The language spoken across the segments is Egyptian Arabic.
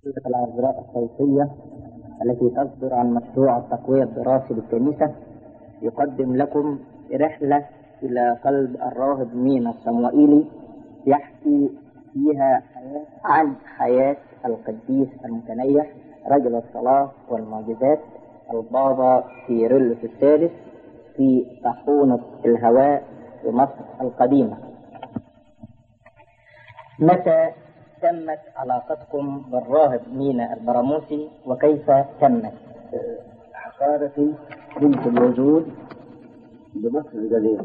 العذراء الصوتية التي تصدر عن مشروع التقوية الدراسي للكنيسة يقدم لكم رحلة إلى قلب الراهب مينا الصموئيلي يحكي فيها عن حياة القديس المتنيح رجل الصلاة والمعجزات البابا كيرلس الثالث في طاحونة الهواء في مصر القديمة متى تمت علاقتكم بالراهب مينا البراموسي وكيف تمت؟ حقارتي كنت موجود بمصر القديمة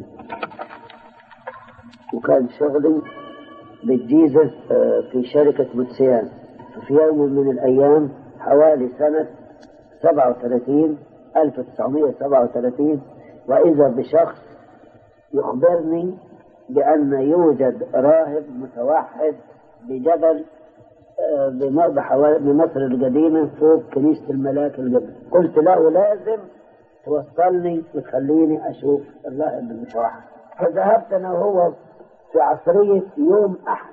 وكان شغلي بالجيزة آه، في شركة بوتسيان في يوم من الأيام حوالي سنة 37 1937 وإذا بشخص يخبرني بأن يوجد راهب متوحد بجبل آه، بمرضى حوالي بمصر القديمة فوق كنيسة الملاك القديمة قلت له لازم توصلني وتخليني أشوف الراهب المتوحد فذهبت أنا وهو في عصرية يوم أحد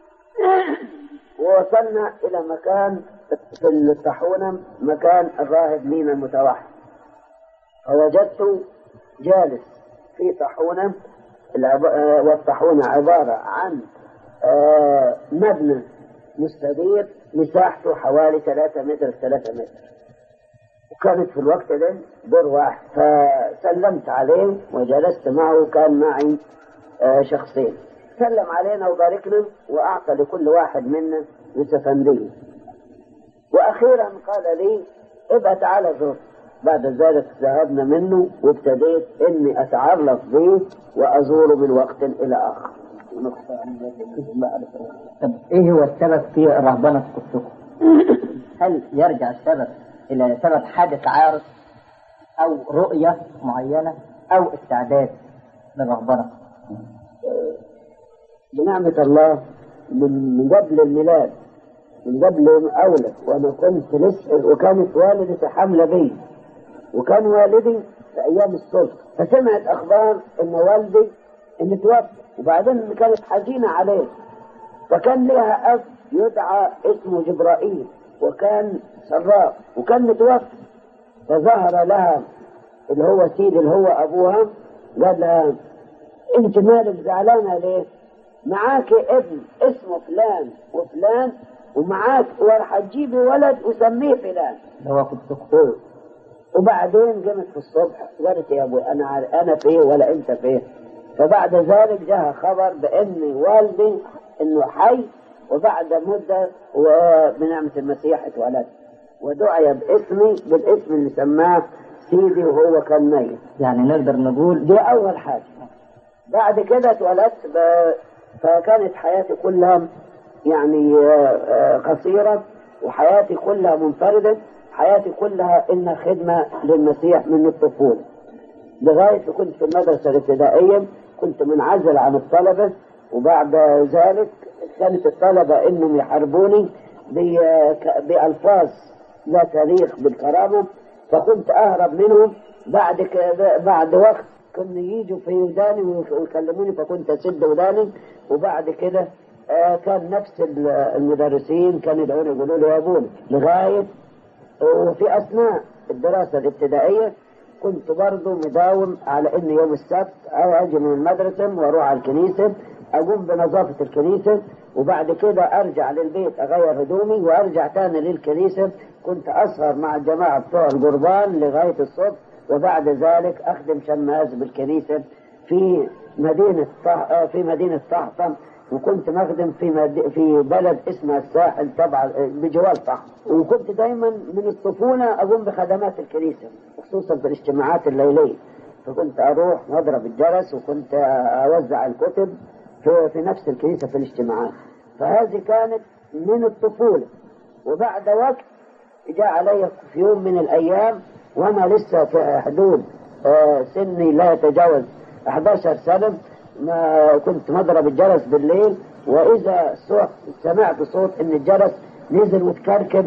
ووصلنا إلى مكان في الطاحونة مكان الراهب مينا المتوحد فوجدته جالس في طاحونة العب- آه، والطاحونة عبارة عن آه، مبنى مستدير مساحته حوالي 3 متر في 3 متر وكانت في الوقت ده دور واحد فسلمت عليه وجلست معه وكان معي آه، شخصين سلم علينا وباركنا وأعطى لكل واحد منا يوسفندية وأخيرا قال لي ابقى تعالى زور بعد ذلك ذهبنا منه وابتديت اني اتعرف به وازوره من وقت الى اخر طب ايه هو السبب في رهبنة قدسكم؟ هل يرجع السبب الى سبب حادث عارض او رؤية معينة او استعداد للرهبنة؟ بنعمة الله من من قبل الميلاد من قبل يوم أولد وأنا كنت لسه وكانت والدتي حاملة بي وكان والدي في أيام الصلح فسمعت أخبار إن والدي إن توفى وبعدين كانت حزينة عليه فكان لها أب يدعى اسمه جبرائيل وكان سراق وكان متوفى فظهر لها اللي هو سيدي اللي هو أبوها قال لها أنت مالك زعلانة ليه؟ معاك ابن اسمه فلان وفلان ومعاك وراح تجيبي ولد وسميه فلان اللي هو قدسكم وبعدين قامت في الصبح قالت يا ابوي انا عار- انا فيه ولا انت فيه فبعد ذلك جاء خبر بان والدي انه حي وبعد مده وبنعمه المسيح اتولد ودعي باسمي بالاسم اللي سماه سيدي وهو كان ميت يعني نقدر نقول دي أول حاجة بعد كده اتولدت ب... فكانت حياتي كلها يعني آه، آه، قصيرة وحياتي كلها منفردة حياتي كلها إن خدمة للمسيح من الطفولة لغاية كنت في المدرسة الابتدائية كنت منعزل عن الطلبة وبعد ذلك كانت الطلبة إنهم يحاربوني ب- بألفاظ لا تليق بالكرامة فكنت أهرب منهم بعد كده بعد وقت كانوا يجوا في وداني ويكلموني فكنت أسد وداني وبعد كده آه، كان نفس ال- المدرسين كانوا يدعوني يقولوا لي يا ابونا لغاية وفي أثناء الدراسة الابتدائية كنت برضه مداوم على إن يوم السبت أو أجي من المدرسة وأروح على الكنيسة أقوم بنظافة الكنيسة وبعد كده أرجع للبيت أغير هدومي وأرجع تاني للكنيسة كنت أسهر مع الجماعة بتوع القربان لغاية الصبح وبعد ذلك أخدم شماز بالكنيسة في مدينة طه... آه، في مدينة طهطا وكنت مخدم في مد... في بلد اسمها الساحل تبع بجوار طهطا وكنت دايما من الطفولة أقوم بخدمات الكنيسة خصوصا في الاجتماعات الليلية فكنت أروح وأضرب الجرس وكنت أوزع الكتب في, في نفس الكنيسة في الاجتماعات فهذه كانت من الطفولة وبعد وقت جاء علي في يوم من الأيام وأنا لسه في حدود آه، سني لا يتجاوز 11 سنة ما كنت مضرب الجرس بالليل وإذا صوت سمعت صوت إن الجرس نزل وتكركب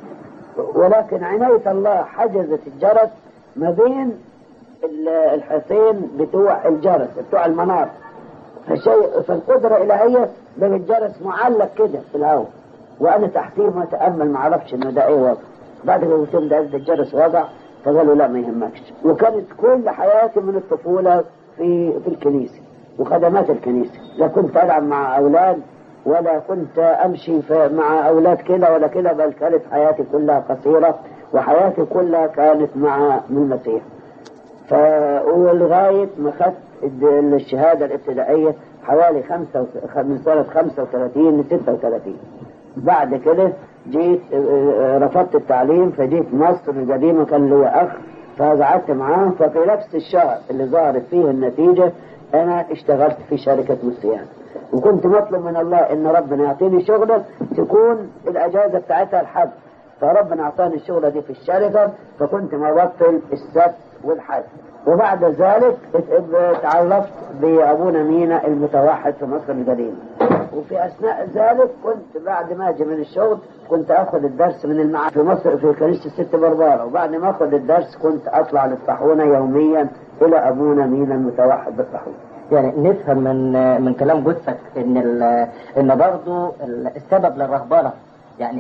ولكن عناية الله حجزت الجرس ما بين ال- الحسين بتوع الجرس بتوع المنار فشيء فالقدرة الإلهية بين الجرس معلق كده في الهواء وانا تحتيه ما اتامل ما اعرفش انه ده ايه وضع بعد كده قلت لهم ده ده الجرس وضع فقالوا لا ما يهمكش وكانت كل حياتي من الطفوله في في الكنيسه وخدمات الكنيسه لا كنت العب مع اولاد ولا كنت امشي في مع اولاد كده ولا كده بل كانت حياتي كلها قصيره وحياتي كلها كانت مع من المسيح ف ولغايه ما خدت الد- الشهاده الابتدائيه حوالي خمسة وت- من سنه 35 ل 36 بعد كده جيت آه، آه، رفضت التعليم فجيت مصر القديمه كان لي اخ فقعدت معاه ففي نفس الشهر اللي ظهرت فيه النتيجه انا اشتغلت في شركه مسيان وكنت مطلب من الله ان ربنا يعطيني شغله تكون الاجازه بتاعتها الحد فربنا اعطاني الشغله دي في الشركه فكنت مبطل السبت والحد وبعد ذلك ات- تعرفت بابونا مينا المتوحد في مصر القديمه وفي اثناء ذلك كنت بعد ما اجي من الشغل كنت اخذ الدرس من المعهد في مصر في كنيسه الست برباره وبعد ما اخذ الدرس كنت اطلع للطاحونه يوميا الى ابونا مينا المتوحد بالطاحونه يعني نفهم من من كلام جثك ان ال- ان برضه السبب للرهبنه يعني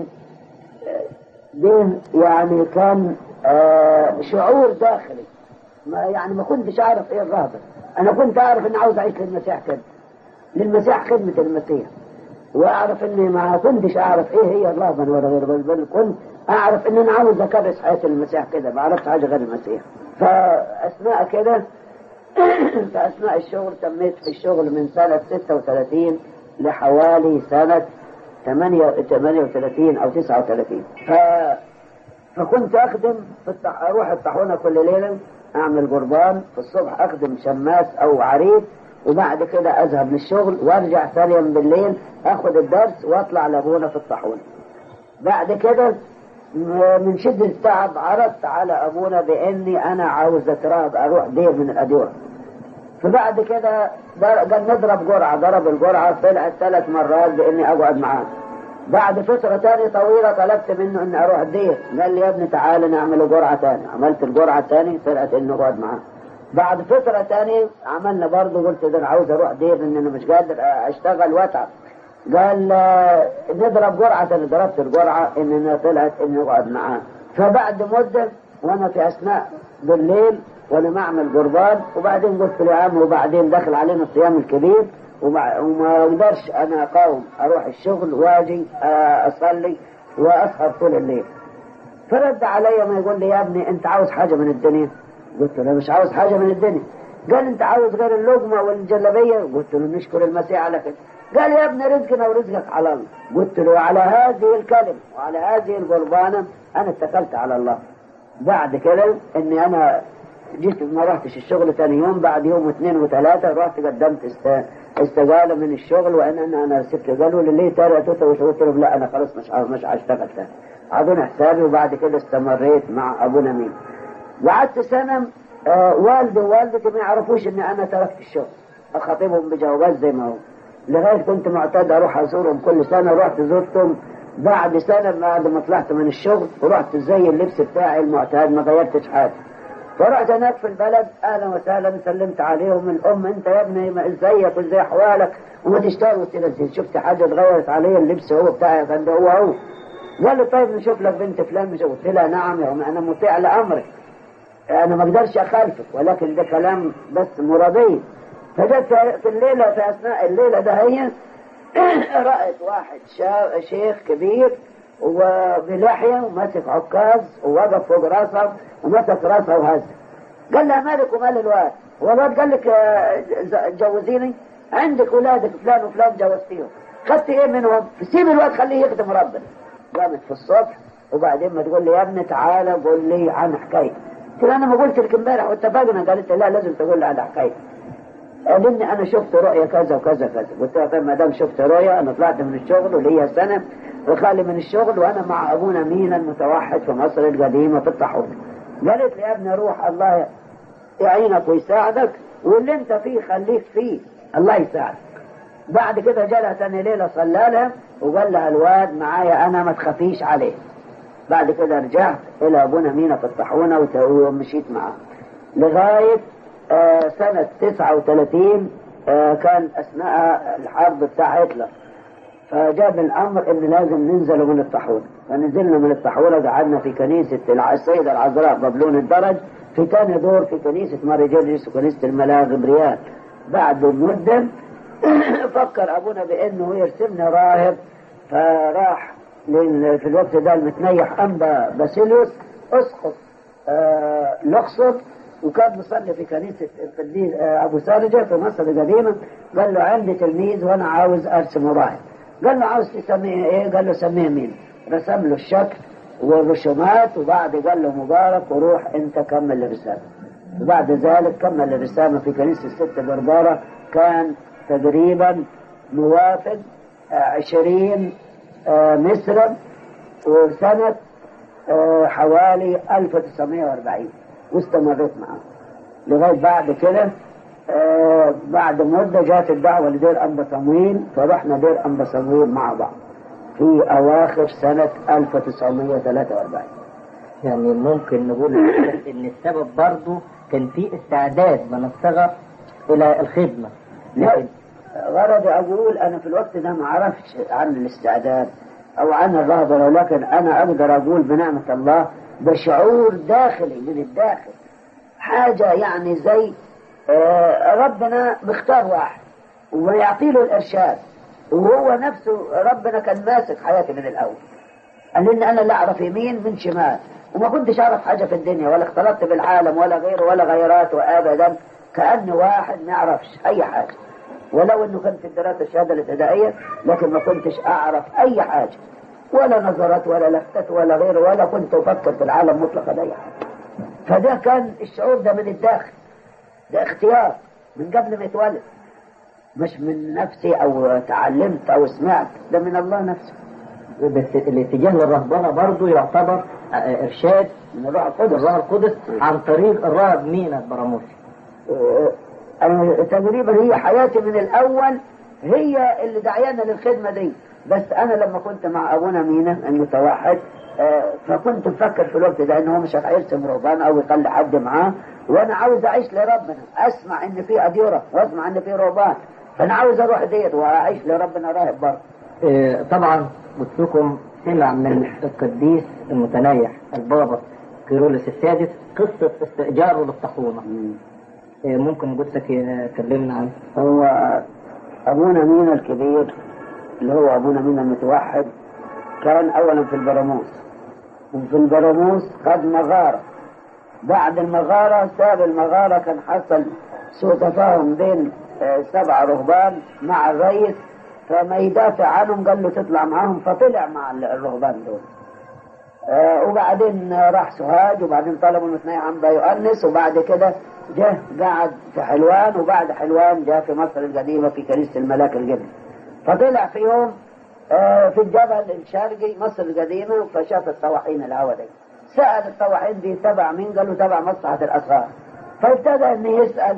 دي يعني كان آه شعور داخلي ما يعني ما كنتش اعرف ايه الرهبه انا كنت اعرف اني عاوز اعيش للمسيح كده للمسيح خدمه المسيح واعرف اني ما كنتش اعرف ايه هي الرهبه ولا غير بل, بل كنت اعرف ان انا عاوز اكرس حياه المسيح كده ما عرفت حاجه غير المسيح فاثناء كده في اثناء الشغل تميت في الشغل من سنه 36 لحوالي سنه 38 او 39 ف... فكنت اخدم في الطح... اروح الطاحونه كل ليله اعمل قربان في الصبح اخدم شماس او عريس وبعد كده اذهب للشغل وارجع ثانيا بالليل اخذ الدرس واطلع لابونا في الطاحونه بعد كده م- من شدة التعب عرضت على أبونا بإني أنا عاوز أتراب أروح دير من الأدوار فبعد كده در- قال نضرب جرعة ضرب الجرعة طلعت ثلاث مرات بإني أقعد معاه بعد فترة تانية طويلة طلبت منه إني أروح الدير قال لي يا ابني تعالى نعمل جرعة تانية عملت الجرعة الثانية طلعت إني أقعد معاه بعد فترة تانية عملنا برضه قلت ده أنا عاوز أروح دير إن أنا مش قادر أشتغل وأتعب قال آه، نضرب جرعة أنا ضربت الجرعة إننا طلعت إني أقعد معاه فبعد مدة وأنا في أثناء بالليل وأنا معمل قربان وبعدين قلت له يا عم وبعدين دخل علينا الصيام الكبير ومع- وما اقدرش انا اقاوم اروح الشغل واجي آه، اصلي واسهر طول الليل فرد علي ما يقول لي يا ابني انت عاوز حاجه من الدنيا قلت له مش عاوز حاجه من الدنيا قال انت عاوز غير اللقمه والجلابيه قلت له نشكر المسيح على كده قال يا ابني رزقنا ورزقك على الله قلت له على هذه الكلمه وعلى هذه القربانه انا اتكلت على الله بعد كده اني انا جيت ما رحتش الشغل ثاني يوم بعد يوم واثنين وثلاثه رحت قدمت است... استقاله من الشغل وان انا انا سبت قالوا لي ليه تاني قلت قلت لهم لا انا خلاص مش عاوز- مش هشتغل تاني اعطوني حسابي وبعد كده استمريت مع ابونا مين قعدت سنه آه والدي ووالدتي ما يعرفوش اني انا تركت الشغل اخاطبهم بجوابات زي ما هو لغايه كنت معتاد اروح ازورهم كل سنه رحت زرتهم بعد سنه بعد ما طلعت من الشغل ورحت زي اللبس بتاعي المعتاد ما غيرتش حاجه فرحت هناك في البلد اهلا وسهلا سلمت عليهم الام انت يا ابني ما ازيك وازاي احوالك وما تشتغل قلت له "زين، شفت حاجه اتغيرت علي اللبس هو بتاعي كان ده هو هو قال لي طيب نشوف لك بنت فلان مش قلت لها نعم يا أم، انا مطيع لامرك انا ما اقدرش اخالفك ولكن ده كلام بس مرضي فجت في- في الليله في اثناء الليله ده هي رأت واحد شا- شيخ كبير وبلحيه وماسك عكاز ووقف فوق راسه ومسك راسه وهز قال لها مالك ومال الواد هو الواد قال لك آه، ز- جوزيني عندك ولادك فلان وفلان جوزتيهم خدت ايه منهم سيب الواد خليه يخدم ربنا قامت في الصبح وبعدين ما تقول لي يا ابني تعالى قول لي عن حكايه قلت لها انا ما قلت لك امبارح واتفقنا قالت لي لا لازم تقول لي عن حكايه لاني انا شفت رؤيه كذا وكذا كذا قلت لها طيب ما دام شفت رؤيه انا طلعت من الشغل وليا سنه وخالي من الشغل وانا مع ابونا مينا المتوحد في مصر القديمه في الطاحون قالت لي يا ابني روح الله يعينك ويساعدك واللي انت فيه خليك فيه الله يساعدك بعد كده جالها ثاني ليله صلى لها وقال لها الواد معايا انا ما تخافيش عليه بعد كده رجعت الى ابونا مينا في الطاحونه وت- ومشيت معاه لغايه آه سنه 39 آه كان اثناء الحرب بتاع هتلر فجاب الامر ان لازم ننزل من الطاحونه فنزلنا من الطاحونه قعدنا في كنيسه الع- السيده العذراء بابلون الدرج في ثاني دور في كنيسه ماري جيرجس وكنيسه الملاك غبريال بعد مده فكر ابونا بانه يرسمنا راهب فراح لل- في الوقت ده المتنيح انبا باسيليوس اسقط آه، الاقصر وكان مصلي في كنيسه القديس آه، ابو سارجه في مصر القديمه قال له عندي تلميذ وانا عاوز ارسم راهب قال له عاوز تسميه ايه؟ قال له سميه مين؟ رسم له الشكل والرسومات وبعد قال له مبارك وروح انت كمل الرساله. وبعد ذلك كمل الرسالة في كنيسة الست بربارة كان تقريبا موافق آه، عشرين آه، مصر وسنة آه، حوالي 1940 واستمريت معه لغاية بعد كده آه، بعد مدة جات الدعوة لدير أنبا صمويل فرحنا دير أنبا صمويل مع بعض في أواخر سنة 1943 يعني ممكن نقول ان السبب برضه كان في استعداد من الصغر الى الخدمه لكن غرضي أقول أنا في الوقت ده ما عرفتش عن الاستعداد أو عن الرهبة ولكن أنا أقدر أقول بنعمة الله بشعور داخلي من الداخل حاجة يعني زي آه، ربنا مختار واحد ويعطي له الإرشاد وهو نفسه ربنا كان ماسك حياتي من الأول قال لي أنا لا أعرف يمين من شمال وما كنتش أعرف حاجة في الدنيا ولا اختلطت بالعالم ولا غيره ولا غيراته أبدا كأني واحد ما يعرفش أي حاجة ولو انه كان في الدراسه الشهاده الابتدائيه لكن ما كنتش اعرف اي حاجه ولا نظرات ولا لفتات ولا غيره ولا كنت افكر في العالم مطلقا اي حاجه فده كان الشعور ده من الداخل ده اختيار من قبل ما يتولد مش من نفسي او تعلمت او سمعت ده من الله نفسه بس الاتجاه للرهبنه برضه يعتبر آه، ارشاد من الروح القدس الروح القدس عن طريق الراهب مينا البراموسي آه، أنا تقريبا هي حياتي من الأول هي اللي دعيانا للخدمة دي بس أنا لما كنت مع أبونا مينا المتوحد آه، فكنت مفكر في الوقت ده إن هو مش هيرسم رهبان أو يخلي حد معاه وأنا عاوز أعيش لربنا أسمع إن في أديرة وأسمع إن في رهبان فأنا عاوز أروح ديت وأعيش لربنا راهب برضه آه، طبعا قدسكم سمع من القديس المتنيح البابا كيرولس السادس قصة استئجاره للطاحونة آه، ممكن قدسك آه، تكلمنا عنه هو أبونا مينا الكبير اللي هو أبونا مينا المتوحد كان أولا في البراموس وفي البراموس خد مغارة بعد المغارة ساب المغارة كان حصل سوء تفاهم بين آه، سبع رهبان مع الرئيس فما يدافع عنهم قال له تطلع معاهم فطلع مع الرهبان دول آه، وبعدين آه، راح سوهاج وبعدين طلبوا المثنية عن يؤنس وبعد كده جه قعد في حلوان وبعد حلوان جاء في مصر القديمة في كنيسة الملاك الجبل فطلع في يوم آه، في الجبل الشرقي مصر القديمة فشاف الطواحين الهوا دي سأل الطواحين دي تبع مين قالوا تبع مصلحة الأسرار فابتدى أن يسأل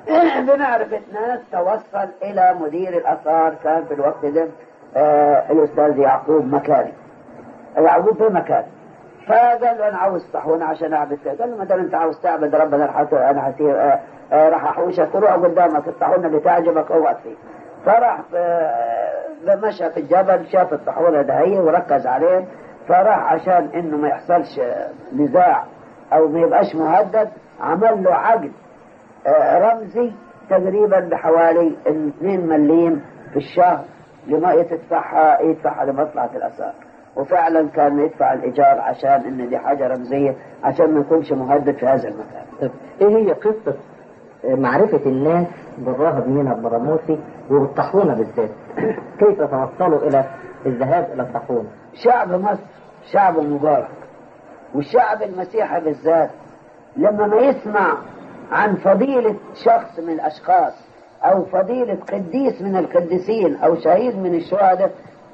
بمعرفة ناس توصل إلى مدير الآثار كان في الوقت ده آه، الأستاذ يعقوب مكاري يعقوب في مكان فقال له انا عاوز طاحونه عشان اعبد فيه قال له ما دام انت عاوز تعبد ربنا انا حت- انا هسير آه، آه، راح احوشك تروح قدامك الطاحونه اللي تعجبك اقعد فيه فراح في آه، مشى في الجبل شاف الطاحونه ده هي وركز عليه فراح عشان انه ما يحصلش آه، نزاع او ما يبقاش مهدد عمل له عقد آه، رمزي تقريبا بحوالي 2 مليم في الشهر لما يدفعها يدفعها لمصلحة الآثار وفعلا كان يدفع الإيجار عشان إن دي حاجة رمزية عشان ما يكونش مهدد في هذا المكان طب ايه هي قصة آه، معرفة الناس بالراهب مينا البراموسي وبالطاحونة بالذات كيف توصلوا الى الذهاب الى الطاحونة شعب مصر شعب مبارك والشعب المسيحي بالذات لما ما يسمع عن فضيلة شخص من الأشخاص أو فضيلة قديس من القديسين أو شهيد من الشهداء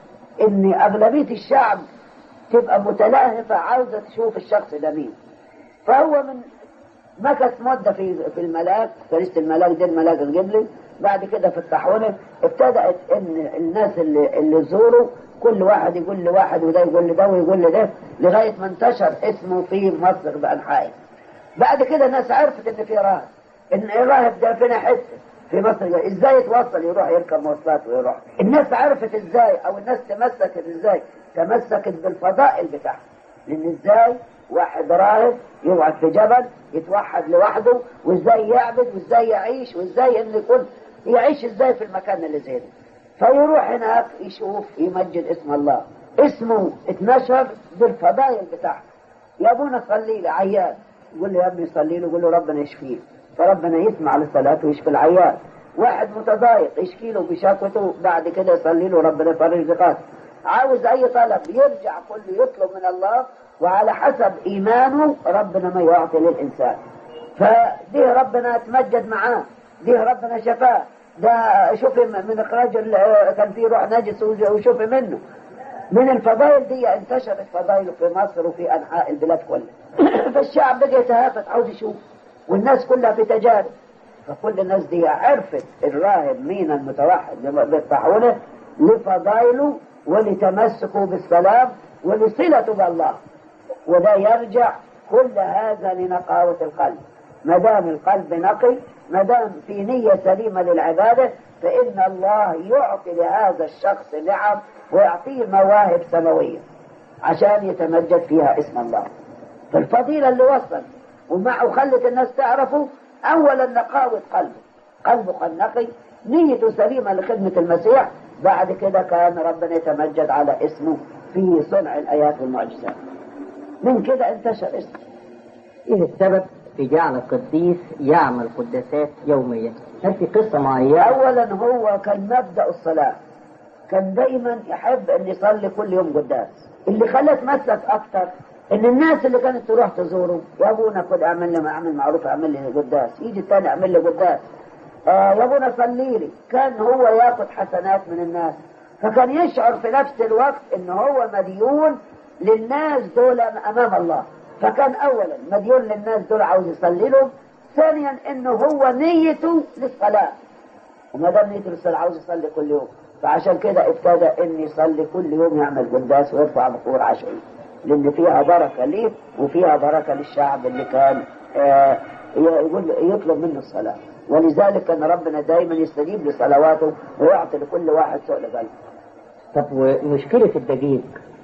إن أغلبية الشعب تبقى متلهفة عاوزة تشوف الشخص ده مين فهو من مكث مدة في في الملاك كنيسة الملاك دي الملاك الجبلي بعد كده في الطاحونة ابتدأت إن الناس اللي اللي زوروا كل واحد يقول لواحد وده يقول لده ويقول لده لغاية ما انتشر اسمه في مصر بأنحائه بعد كده الناس عرفت إن في راهب إن الراهب ده فينا حتة في مصر ازاي يتوصل يروح يركب مواصلات ويروح الناس عرفت ازاي او الناس تمسكت ازاي تمسكت بالفضائل بتاعها لان ازاي واحد راهب يقعد في جبل يتوحد لوحده وازاي يعبد وازاي يعيش وازاي ان يكون يعيش ازاي في المكان اللي زي ده فيروح هناك يشوف يمجد اسم الله اسمه اتنشر بالفضائل بتاعته يا ابونا صلي لي عيان يقول له يا ابني صلي له يقول له ربنا يشفيه فربنا يسمع للصلاة ويشفي العيان واحد متضايق يشكي له بشكوته بعد كده يصلي له ربنا يفرج ضيقاته عاوز اي طلب يرجع كله يطلب من الله وعلى حسب ايمانه ربنا ما يعطي للانسان فدي ربنا تمجد معاه دي ربنا شفاه ده شوفي من اخراج ال- كان في روح نجس وشوفي منه من الفضائل دي انتشرت فضائله في مصر وفي انحاء البلاد كلها فالشعب بقى يتهافت عاوز يشوف والناس كلها في تجارب فكل الناس دي عرفت الراهب مين المتوحد بالطاحونه لفضائله ولتمسكه بالسلام ولصلته بالله وده يرجع كل هذا لنقاوة القلب ما دام القلب نقي ما دام في نية سليمة للعبادة فإن الله يعطي لهذا الشخص نعم ويعطيه مواهب سماوية عشان يتمجد فيها اسم الله فالفضيلة اللي وصل ومعه خلت الناس تعرفه أولا نقاوة قلبه قلبه كان نقي نيته سليمة لخدمة المسيح بعد كده كان ربنا يتمجد على اسمه في صنع الآيات والمعجزات من كده انتشر اسمه ايه السبب في جعل القديس يعمل قداسات يوميا؟ هل في قصة معينة؟ اولا هو كان مبدا الصلاه كان دايما يحب ان يصلي كل يوم قداس اللي خلاه اتمسك اكتر ان الناس اللي كانت تروح تزوره يا ابونا خد اعمل لي اعمل معروف اعمل لي قداس يجي الثاني اعمل لي قداس آه يا ابونا صلي لي كان هو ياخذ حسنات من الناس فكان يشعر في نفس الوقت ان هو مديون للناس دول امام الله فكان اولا مديون للناس دول عاوز يصلي لهم ثانيا انه هو نيته للصلاه وما دام نيته للصلاه عاوز يصلي كل يوم فعشان كده ابتدى ان يصلي كل يوم يعمل قداس ويرفع بخور عشوائي لان فيها بركه ليه وفيها بركه للشعب اللي كان آه يقول يطلب منه الصلاه ولذلك كان ربنا دايما يستجيب لصلواته ويعطي لكل واحد سؤل قلبه طب ومشكلة الدقيق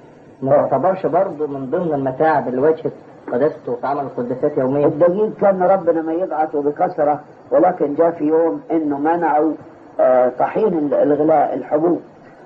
ما تعتبرش برضه من ضمن المتاعب اللي واجهت قداسته في عمل القداسات يوميا؟ الدقيق كان ربنا ما يبعثه بكثرة ولكن جاء في يوم انه منعوا آه، طحين الغلاء الحبوب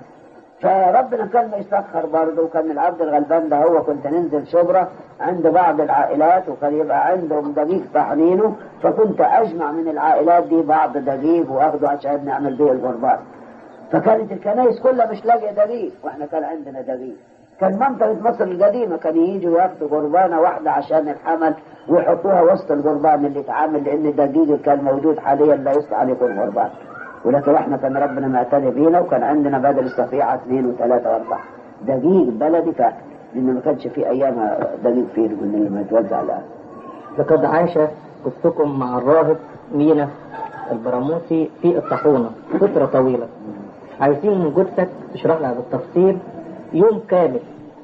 فربنا كان يسخر برضه وكان العبد الغلبان ده هو كنت ننزل شبرة عند بعض العائلات وكان يبقى عندهم دقيق طحنينه فكنت اجمع من العائلات دي بعض دقيق واخده عشان نعمل بيه القربان فكانت الكنائس كلها مش لاقيه دقيق واحنا كان عندنا دقيق كان منطقة مصر القديمة كانوا يجوا ياخدوا قربانة واحدة عشان الحمل ويحطوها وسط القربان اللي اتعمل لأن الدقيق اللي كان موجود حاليا لا يصلح أن يكون قربان ولكن احنا كان ربنا معتني بينا وكان عندنا بدل الصفيعة اثنين وثلاثة وأربعة دقيق بلدي فاكر لأن ما كانش في أيامها دقيق فيه من اللي متوزع الآن لقد عاش قصتكم مع الراهب مينا البراموسي في الطاحونة فترة طويلة عايزين من جثتك تشرح لها بالتفصيل يوم كامل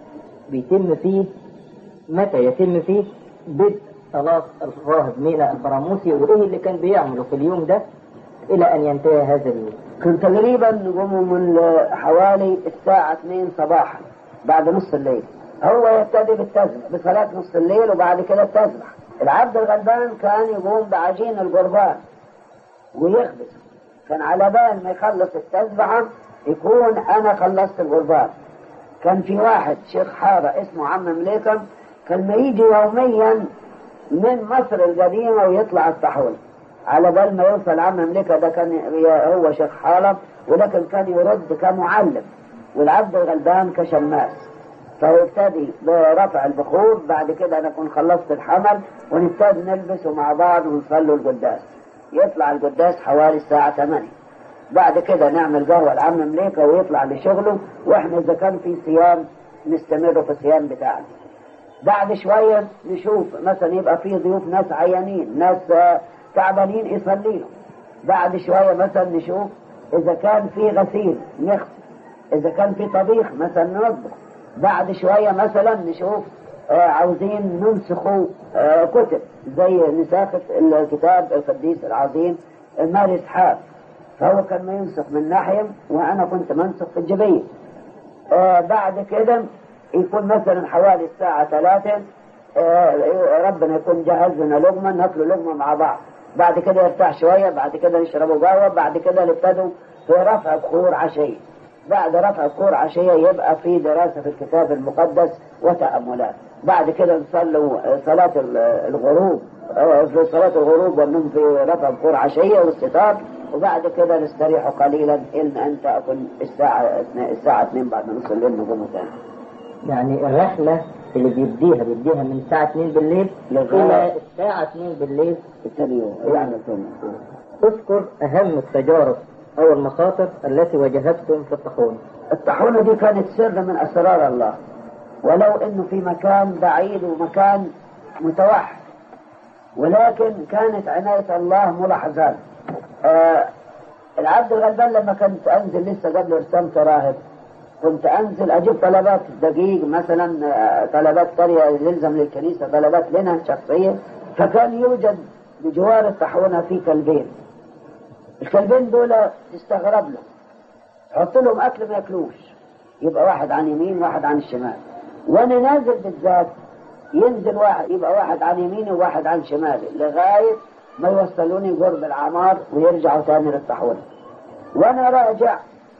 بيتم فيه متى يتم فيه بدء صلاة الراهب مينا البراموسي وإيه اللي كان بيعمله في اليوم ده إلى أن ينتهي هذا اليوم كان تقريبا نقوموا من حوالي الساعة 2 صباحا بعد نص الليل هو يبتدي بالتسبح بصلاة نص الليل وبعد كده التسبح العبد الغلبان كان يقوم بعجين القربان ويخبز كان على بال ما يخلص التسبحة يكون أنا خلصت القربان كان في واحد شيخ حارة اسمه عم مليكم كان ما يجي يوميا من مصر القديمة ويطلع الطحون على بال ما يوصل عم مليكة ده كان هو شيخ حارة ولكن كان يرد كمعلم والعبد الغلبان كشماس فيبتدي برفع البخور بعد كده انا اكون خلصت الحمل ونبتدي نلبسه مع بعض ونصلوا القداس يطلع القداس حوالي الساعة 8 بعد كده نعمل قهوة العم مليكة ويطلع لشغله واحنا اذا كان في صيام نستمر في الصيام بتاعنا بعد شوية نشوف مثلا يبقى في ضيوف ناس عيانين ناس آه، تعبانين يصلي لهم بعد شوية مثلا نشوف إذا كان في غسيل نغسل إذا كان في طبيخ مثلا ننظف بعد شوية مثلا نشوف آه، عاوزين ننسخوا آه، كتب زي نساخة الكتاب القديس العظيم ماري إسحاق فهو كان منسخ من ناحية وأنا كنت منسخ في الجبية آه بعد كده يكون مثلا حوالي الساعة ثلاثة آه ربنا يكون جهز لنا لقمة ناكل لقمة مع بعض بعد كده يرتاح شوية بعد كده نشربوا قهوة بعد كده نبتدوا في رفع بخور عشية بعد رفع بخور عشية يبقى في دراسة في الكتاب المقدس وتأملات بعد كده نصلوا صلاة الغروب في صلاة الغروب والنوم في رفع بخور عشية والستار وبعد كده نستريح قليلا إن أن تأكل الساعة الساعة 2 بعد ما نصل الليل نقوم تاني. يعني الرحلة اللي بيديها بيديها من الساعة 2 بالليل إلى الساعة 2 بالليل الثاني يوم يعني الثاني اذكر أهم التجارب أو المخاطر التي واجهتكم في الطاحونة. الطاحونة دي كانت سر من أسرار الله ولو إنه في مكان بعيد ومكان متوحد ولكن كانت عناية الله ملاحظات آه العبد الغلبان لما كنت انزل لسه قبل رسام راهب كنت انزل اجيب طلبات دقيق مثلا آه طلبات قريه يلزم للكنيسه طلبات لنا شخصيه فكان يوجد بجوار الطاحونه في كلبين الكلبين دول تستغرب له حط لهم اكل ما ياكلوش يبقى واحد عن يمين واحد عن الشمال وانا نازل بالذات ينزل واحد يبقى واحد عن يميني وواحد عن شمالي لغايه ما يوصلوني قرب العمار ويرجعوا تاني للطاحونة وانا راجع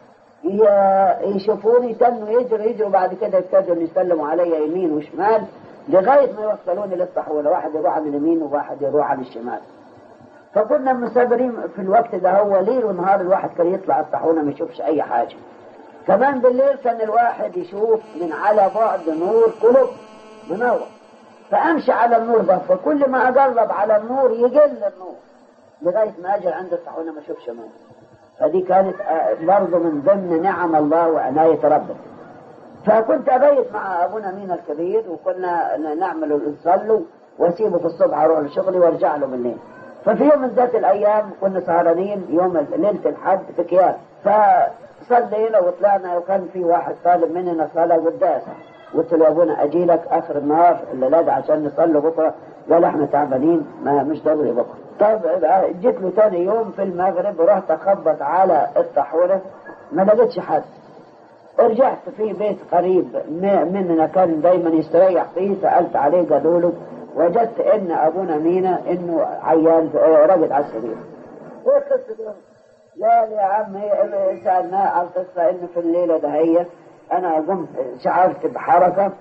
يشوفوني تنوا يجروا يجروا بعد كده يبتدوا يسلموا علي يمين وشمال لغاية ما يوصلوني للطاحونة واحد يروح عن اليمين وواحد يروح عن الشمال فكنا مسافرين في الوقت ده هو ليل ونهار الواحد كان يطلع الطاحونة ما يشوفش أي حاجة كمان بالليل كان الواحد يشوف من على بعد نور قلوب منور فامشي على النور ده فكل ما اقرب على النور يقل النور لغايه ما اجي عند الطاحونه ما اشوفش نور فدي كانت برضه من ضمن نعم الله وعنايه ربنا فكنت ابيت مع ابونا مينا الكبير وكنا نعمل نصلوا واسيبه في الصبح اروح لشغلي وارجع له بالليل ففي يوم من ذات الايام كنا سهرانين يوم ليله الحد في كيان فصلينا وطلعنا وكان في واحد طالب مننا صلاه قداسه قلت له يا ابونا اجي لك اخر النهار الليله دي عشان نصلي بكره قال احنا تعبانين ما مش ضروري بكره طب جيت له ثاني يوم في المغرب رحت اخبط على الطاحونه ما لقيتش حد رجعت في بيت قريب مننا كان دايما يستريح فيه سالت عليه قالوا له وجدت ان ابونا مينا انه عيان راقد على السرير ايه قصه لا يا عم سالناه على القصه انه في الليله دهيت انا قمت شعرت بحركة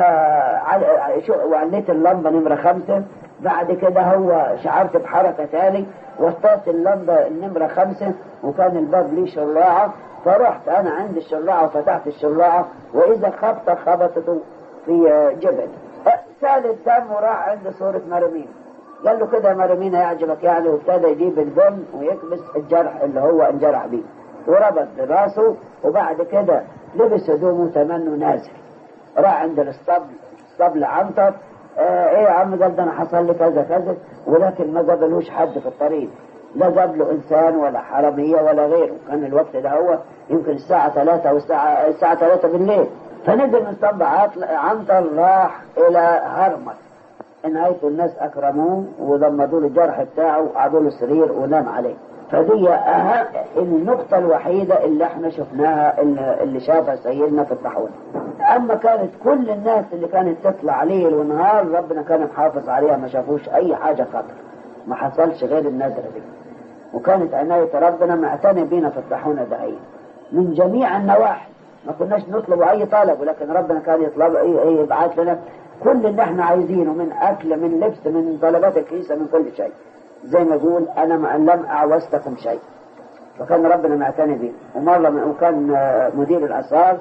وعليت اللمبة نمرة خمسة بعد كده هو شعرت بحركة تاني وسطت اللمبة النمرة خمسة وكان الباب ليه شراعة فرحت انا عند الشراعة وفتحت الشراعة واذا خبطة خبطته في جبل سال الدم وراح عند صورة مرمين قال له كده مرمين يعجبك يعني وابتدى يجيب الدم ويكبس الجرح اللي هو انجرح بيه وربط راسه وبعد كده لبس هدومه تمنه نازل راح عند الاسطبل اسطبل عنتر آه ايه يا عم قال ده انا حصل لي كذا كذا ولكن ما قابلوش حد في الطريق لا قابله انسان ولا حراميه ولا غيره كان الوقت ده هو يمكن الساعه ثلاثة او الساعه الساعه ثلاثة بالليل فنزل من اسطبل عنتر راح الى هرمك نهاية الناس اكرموه وضمدوا له الجرح بتاعه وقعدوا له سرير ونام عليه فدي أهم النقطة الوحيدة اللي احنا شفناها اللي, اللي شافها سيدنا في الطاحونة أما كانت كل الناس اللي كانت تطلع ليل ونهار ربنا كان محافظ عليها ما شافوش أي حاجة خطر ما حصلش غير النذرة دي وكانت عناية ربنا معتني بينا في الطاحونة دهية من جميع النواحي ما كناش نطلب أي طلب ولكن ربنا كان يطلب أي أي يبعث لنا كل اللي احنا عايزينه من أكل من لبس من طلبات الكنيسة من كل شيء زي ما يقول انا ما لم اعوزتكم شيء فكان ربنا معتني بيه ومره وكان مدير الاثار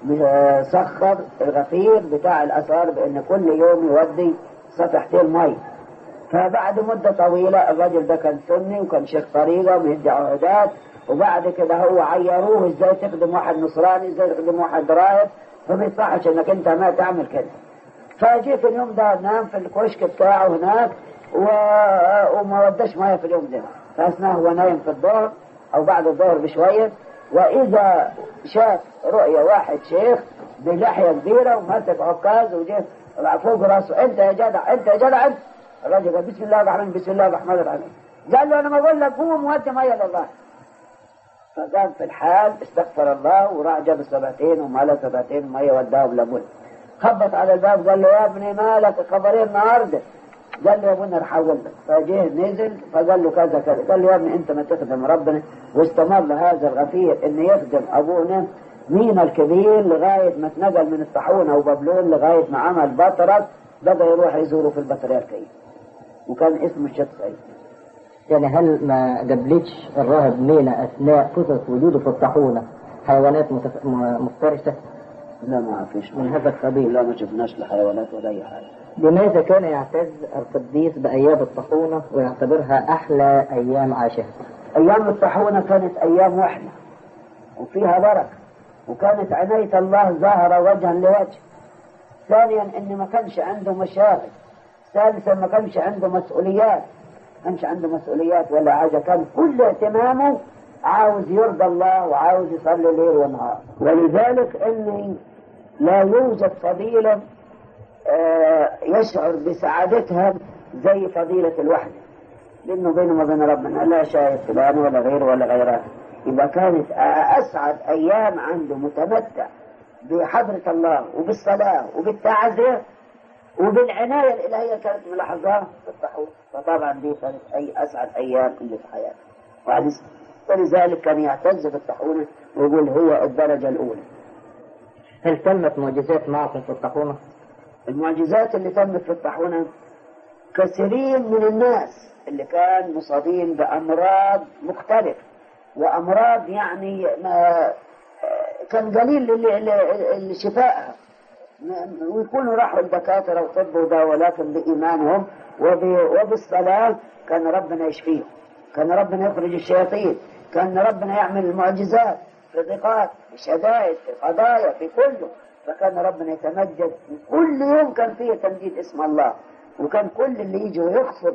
سخر الغفير بتاع الاثار بان كل يوم يودي صفحتين مي فبعد مده طويله الراجل ده كان سني وكان شيخ طريقه ومهدي عهدات وبعد كده هو عيروه ازاي تخدم واحد نصراني ازاي تخدم واحد راهب فما يصحش انك انت ما تعمل كده فجي في اليوم ده نام في الكشك بتاعه هناك و... وما وداش ميه في اليوم ده فاثناء هو نايم في الظهر او بعد الظهر بشويه واذا شاف رؤيا واحد شيخ بلحيه كبيره وماسك عكاز وجه فوق راسه انت يا جدع انت يا جدع انت الراجل قال بسم الله الرحمن بسم الله الرحمن الرحيم قال له انا ما بقول لك قوم ودي ميه لله فقام في الحال استغفر الله وراح جاب سبعتين ومال سبعتين ميه وداهم لابونا خبط على الباب قال له يا ابني مالك خبرين النهارده قال له يا ابونا راح اقول لك فجه نزل فقال له كذا كذا قال له يا ابني انت ما تخدم ربنا واستمر هذا الغفير انه يخدم ابونا مينا الكبير لغايه ما اتنقل من الطاحونه وبابلون لغايه ما عمل بطرس بدا يروح يزوره في البطريركيه وكان اسمه الشيخ سعيد يعني هل ما قبلتش الراهب مينا اثناء فتره وجوده في الطاحونه حيوانات متف... م- مفترسه لا ما فيش من هذا القبيل لا ما شفناش لا حيوانات ولا اي حاجه لماذا كان يعتز القديس بايام الطاحونه ويعتبرها احلى ايام عاشها؟ ايام الطاحونه كانت ايام وحده وفيها بركه وكانت عنايه الله ظاهره وجها لوجه ثانيا ان ما كانش عنده مشاغل ثالثا ما كانش عنده مسؤوليات ما كانش عنده مسؤوليات ولا حاجه كان كل اهتمامه عاوز يرضى الله وعاوز يصلي ليل ونهار ولذلك ان لا يوجد فضيله آه، يشعر بسعادتها زي فضيله الوحده لانه بينه وبين ربنا لا شايف فلان ولا غيره ولا غيره يبقى كانت اسعد ايام عنده متمتع بحضره الله وبالصلاه وبالتعزيه وبالعنايه الالهيه كانت ملاحظاه في الطاحون فطبعا دي كانت اي اسعد ايام اللي في حياته وعلي- ولذلك كان يعتز بالطاحونه ويقول هي الدرجه الاولى هل تمت معجزات معكم في الطاحونه؟ المعجزات اللي تمت في الطاحونه كثيرين من الناس اللي كان مصابين بامراض مختلفه وامراض يعني ما كان قليل اللي- اللي اللي شفائها م- ويكونوا راحوا الدكاتره وطب وده ولكن بايمانهم وب- وبالصلاه كان ربنا يشفيهم كان ربنا يخرج الشياطين كان ربنا يعمل المعجزات في ضيقات في شدائد في قضايا في كله فكان ربنا يتمجد كل يوم كان فيه تمجيد اسم الله وكان كل اللي يجي ويقصد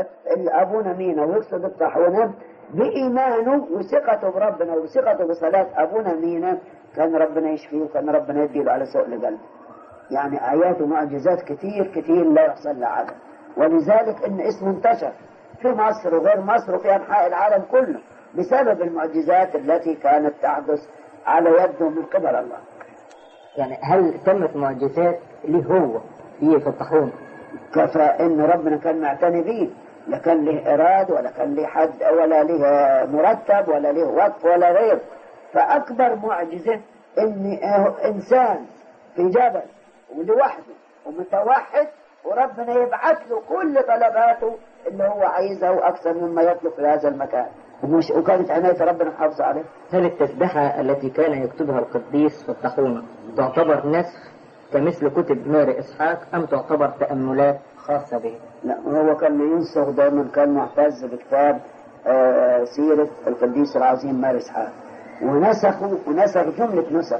ابونا مينا ويقصد الطاحونه بايمانه وثقته بربنا وثقته بصلاه ابونا مينا كان ربنا يشفيه وكان ربنا يديله على سوء قلبه يعني آيات ومعجزات كتير كتير لا يحصل لها عدد ولذلك إن اسمه انتشر في مصر وغير مصر وفي أنحاء العالم كله بسبب المعجزات التي كانت تحدث على يده من قبل الله يعني هل تمت معجزات ليه هو في في الطاحونه؟ كفى ان ربنا كان معتني بيه لا كان له إرادة ولا كان له حد ولا له مرتب ولا له وقف ولا غير فأكبر معجزة إن إنسان في جبل ولوحده ومتوحد وربنا يبعث له كل طلباته اللي هو عايزها وأكثر مما يطلب في هذا المكان ومش وكانت عناية ربنا محافظة عليه هل التسبحة التي كان يكتبها القديس في الطاحونة تعتبر نسخ كمثل كتب ماري إسحاق أم تعتبر تأملات خاصة به؟ لا هو كان ينسخ دائما كان معتز بكتاب آه سيرة القديس العظيم ماري إسحاق ونسخوا ونسخ جملة نسخ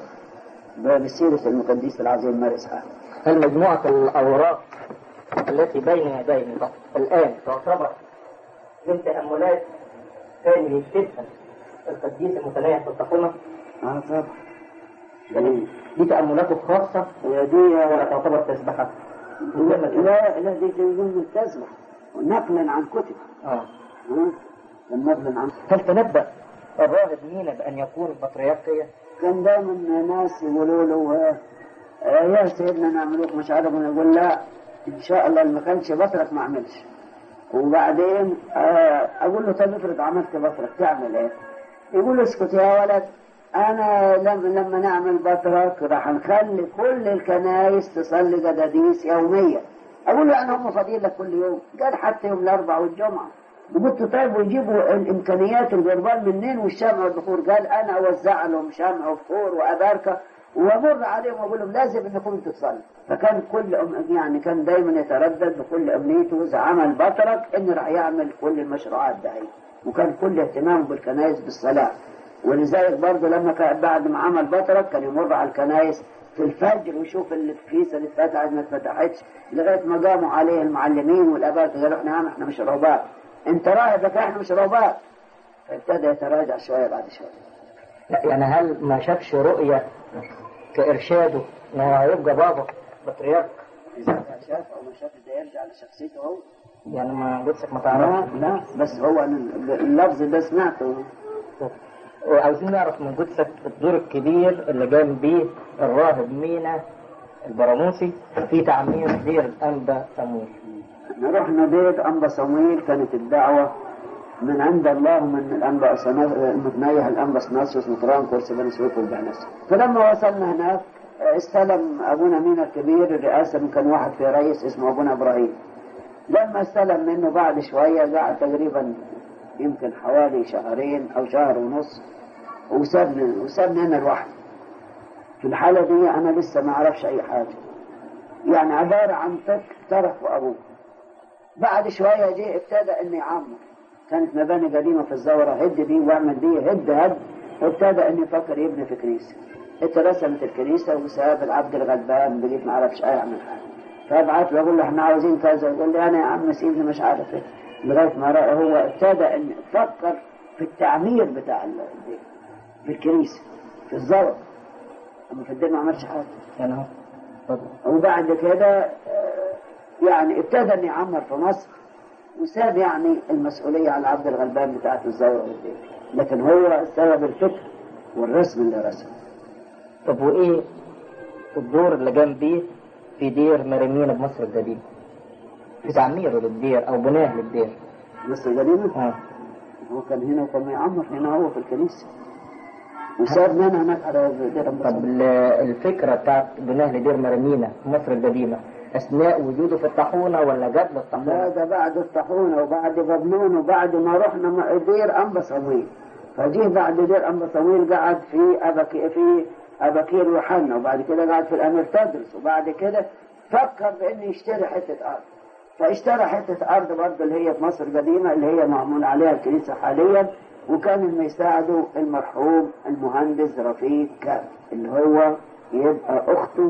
بسيرة القديس العظيم ماري إسحاق هل مجموعة الأوراق التي بين يدينا الآن تعتبر من تأملات كان يكتبها القديس المتنيح في الطاحونة؟ اه طبعا يعني دي تأملاته الخاصة دي ولا تعتبر تسبحة؟ لا لا دي جملة تسبح نقلا عن كتب آه. ها؟ نقلا عن هل تنبأ الراهب مينا بأن يكون البطريركية؟ كان دائما ناس يقولوا له آه، يا سيدنا نعملوك مش عارف أنا يقول لا ان شاء الله اللي ما كانش بطرك ما اعملش وبعدين آه، اقول له طب افرض عملت بطرك تعمل ايه؟ يقول له اسكت يا ولد انا لما لما نعمل بطرك راح نخلي كل الكنايس تصلي قداديس يوميا اقول له انا هم فاضيين لك كل يوم قال حتى يوم الاربعاء والجمعه قلت طيب ويجيبوا الامكانيات الجربان منين والشمع والبخور قال انا اوزع لهم شمع وبخور واباركه وامر عليهم واقول لهم لازم انكم تصلوا فكان كل أم يعني كان دايما يتردد بكل امنيته اذا عمل بطرك انه راح يعمل كل المشروعات دي وكان كل اهتمامه بالكنائس بالصلاه ولذلك برضه لما كان بعد ما عمل بطرك كان يمر على الكنائس في الفجر ويشوف الكنيسه اللي اتفتحت ما اتفتحتش لغايه ما قاموا عليه المعلمين والاباء قالوا احنا عم احنا مش رهبان انت راهب لكن احنا مش رهبان فابتدى يتراجع شويه بعد شويه لا يعني هل ما شافش رؤية كإرشاده إن هو هيبقى بابا بطريرك؟ اذا شاف او ما شاف ده يرجع لشخصيته هو يعني ما قدسك ما لا تعرفش لا بس هو أنا اللفظ ده سمعته وعاوزين نعرف من جثك الدور الكبير اللي قام بيه الراهب مينا البراموسي في تعمير دير الأنبا سمويل احنا رحنا بيت أنبا صمويل كانت الدعوة من عند الله من الأنبا المتنيح الأنبا سناسوس مطران كرسي بني سويف والبعنس فلما وصلنا هناك استلم أبونا مينا الكبير الرئاسة من كان واحد في رئيس اسمه أبونا إبراهيم لما استلم منه بعد شوية قعد تقريبا يمكن حوالي شهرين أو شهر ونص وسابني وسابني أنا لوحدي في الحالة دي أنا لسه ما أعرفش أي حاجة يعني عبارة عن تك ترك وأبوه بعد شوية جه ابتدى إني يعمر كانت مباني قديمة في الزورة هد دي واعمل دي هد هد وابتدى إني يفكر يبني في كنيسة اترسمت الكنيسة وساب العبد الغلبان بقيت ما أعرفش أعمل حاجة فابعت له اقول له احنا عاوزين كذا يقول لي انا يا عم سيبني مش عارف ايه لغايه ما رأى هو ابتدى ان فكر في التعمير بتاع البيت في الكنيسه في الزرع اما في الدين ما عملش حاجه يعني اهو اتفضل وبعد كده آه، يعني ابتدى ان يعمر في مصر وساب يعني المسؤوليه على العبد الغلبان بتاعت الزرع والبيت لكن هو السبب الفكر والرسم اللي رسمه طب وايه الدور اللي قام بيه في دير مريمينا بمصر القديمة في تعميره للدير او بناه للدير مصر القديمه اه هو كان هنا وكان يعمر هنا هو في الكنيسه وساب منها هناك على دير طب مصر ال- الفكرة بتاعت بناه لدير مريمينا في مصر القديمة اثناء وجوده في الطاحونة ولا قبل لا الطاحونة؟ ده بعد الطاحونة وبعد بابلون وبعد ما رحنا م- دير أنبا صمويل فجيه بعد دير أنبا صمويل قعد في أبكي في أباكير يوحنا وبعد كده قعد في الأمير تدرس وبعد كده فكر بإنه يشتري حتة أرض فاشترى حتة أرض برضه اللي هي في مصر القديمة اللي هي معمول عليها الكنيسة حاليا وكان اللي يساعده المرحوم المهندس رفيق كامل اللي هو يبقى أخته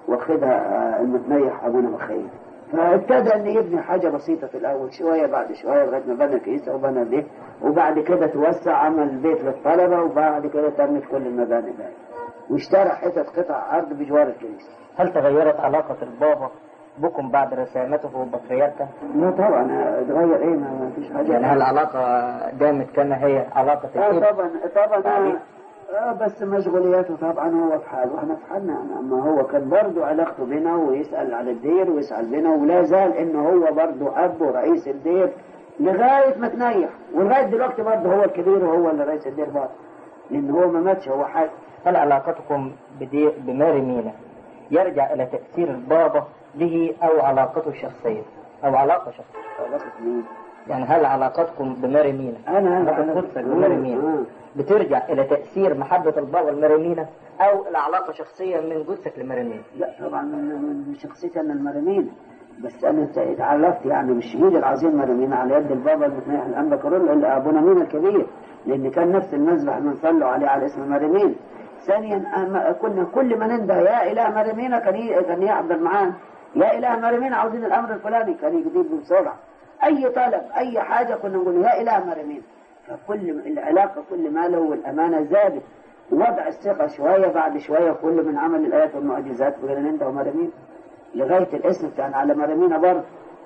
واخدها آه، المتنيح أبونا بخيل فابتدى ان يبني حاجه بسيطه في الاول شويه بعد شويه لغايه ما بنى كنيسه وبنى ده وبعد كده توسع عمل بيت للطلبه وبعد كده تمت كل المباني بقى واشترى حتت قطع ارض بجوار الكنيسه هل تغيرت علاقة البابا بكم بعد رسامته في البطريركة؟ لا طبعا اتغير ايه ما ما فيش حاجه يعني هل العلاقة دامت كما هي علاقة اه الابن؟ طبعا طبعا بعدين؟ آه بس مشغولياته طبعا هو في حاله واحنا في حالنا يعني اما هو كان برضه علاقته بنا ويسال على الدير ويسال بنا ولا زال انه هو برضه اب ورئيس الدير لغايه ما تنيح ولغايه دلوقتي برضه هو الكبير وهو اللي رئيس الدير برضه لان هو ما ماتش هو حي هل علاقتكم بدي- بماري مينا يرجع إلى تأثير البابا به أو علاقته الشخصية أو علاقة شخصية علاقة مين؟ يعني هل علاقتكم بماري مينا انا انا علاقة أنا- قدسك بماري مينا آه. بترجع إلى تأثير محبة البابا لماري مينا أو العلاقة شخصية من جثك لماري مينا لا طبعا من من شخصيتي انا المرمين بس انا اتعلقت يعني بالشهيد العظيم مرمين على يد البابا المتنيح الانبا كارول اللي ابونا مين الكبير لان كان نفس المذبح اللي نصلوا عليه على اسم مرمين ثانيا أما كنا كل ما ننده يا اله مرمين كان ي- كان يحضر معاه يا اله مرمين عاوزين الامر الفلاني كان يجيب بسرعه اي طلب اي حاجه كنا نقول يا اله مرمين فكل العلاقه كل ما له والامانه زادت وضع الثقه شويه بعد شويه كل من عمل الايات والمعجزات بقينا ننده مرمين لغايه الاسم كان على مرمينا برضه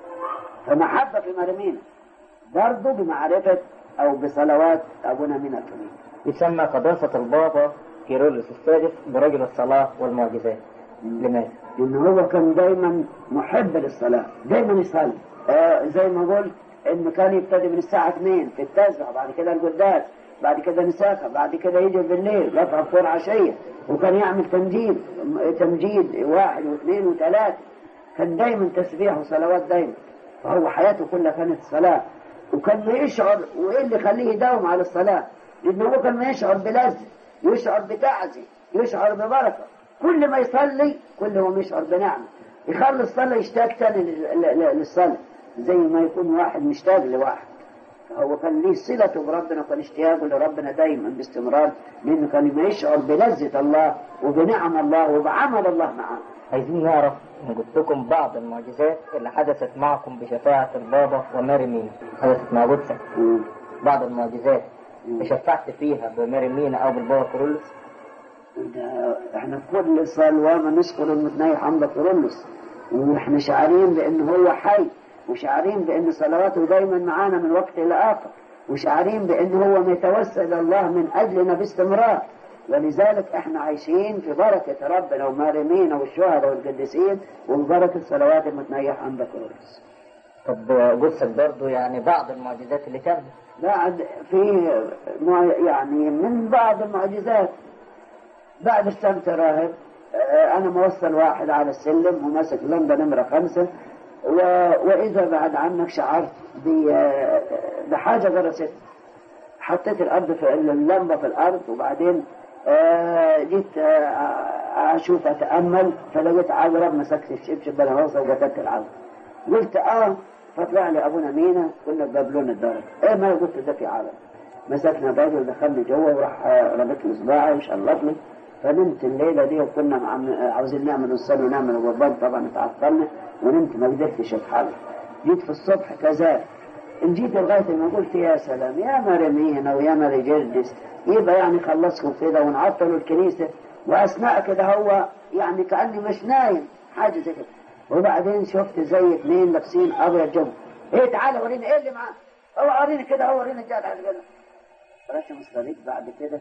فمحبه في مرمينا برضه بمعرفه او بصلوات ابونا من الكبير يسمى قداسة البابا كيرلس السادس برجل الصلاة والمعجزات لماذا؟ لأن هو كان دايما محب للصلاة دايما يصلي آه زي ما قلت إنه كان يبتدي من الساعة 2 في التسبح بعد كده القداس بعد كده نساخة بعد كده يجي بالليل رفع فطور عشية وكان يعمل تمجيد تمجيد واحد واثنين وثلاثة كان دايما تسبيح وصلوات دايما فهو حياته كلها كانت صلاة وكان ما يشعر وإيه اللي يخليه يداوم على الصلاة لأنه هو كان ما يشعر بلذة يشعر بتعزي يشعر ببركة كل ما يصلي كل ما يشعر بنعمة يخلي الصلاة يشتاق تاني لل- لل- للصلاة زي ما يكون واحد مشتاق لواحد هو كان ليه صلته بربنا وكان اشتياقه لربنا دايما باستمرار لأنه كان ما يشعر بلذة الله وبنعم الله وبعمل الله معاه عايزين نعرف من جثكم بعض المعجزات اللي حدثت معكم بشفاعة البابا وماري مينا حدثت مع جثك بعض المعجزات تشفعت فيها بماري مينا أو بالبابا كيرلس ده احنا في كل صلوة ما نذكر المتنيح عمد كيرلس واحنا شعارين بان هو حي وشعارين بان صلواته دايما معانا من وقت الى اخر وشعرين بأن هو متوسل إلى الله من أجلنا باستمرار ولذلك احنا عايشين في بركة ربنا ومارمين والشهداء والقديسين وبركة صلوات المتنيح عند كرولس طب جثك برضه يعني بعض المعجزات اللي تمت بعد في مع- يعني من بعض المعجزات بعد السبت راهب آه، انا موصل واحد على السلم وماسك لمبه نمره خمسه و... واذا بعد عنك شعرت ب... آه، بحاجه غرست حطيت الارض في اللمبه في الارض وبعدين آه، جيت آه، اشوف اتامل فلقيت عقرب مسكت الشبشب بلا موصل وقتلت العقرب قلت اه فطلع لي ابونا مينا كنا ببابلون الدرج ايه ما قلت ده في عالم مسكنا الراجل ودخلني جوه وراح آه، ربط لي صباعي وشلطني فنمت الليله دي وكنا مع عاوزين نعمل نصلي ونعمل الغربان طبعا اتعطلنا ونمت ما قدرتش اتحرك جيت في الصبح كذلك ان جيت لغايه ما قلت يا سلام يا مريمينا ويا ماري جردس يبقى يعني خلصكم كده ونعطلوا الكنيسه واثناء كده هو يعني كاني مش نايم حاجه زي كده وبعدين شفت زي اثنين لابسين ابيض جو ايه تعالى وريني ايه اللي معاك هو وريني كده هو وريني الجدع اللي كده رشم الصليب بعد كده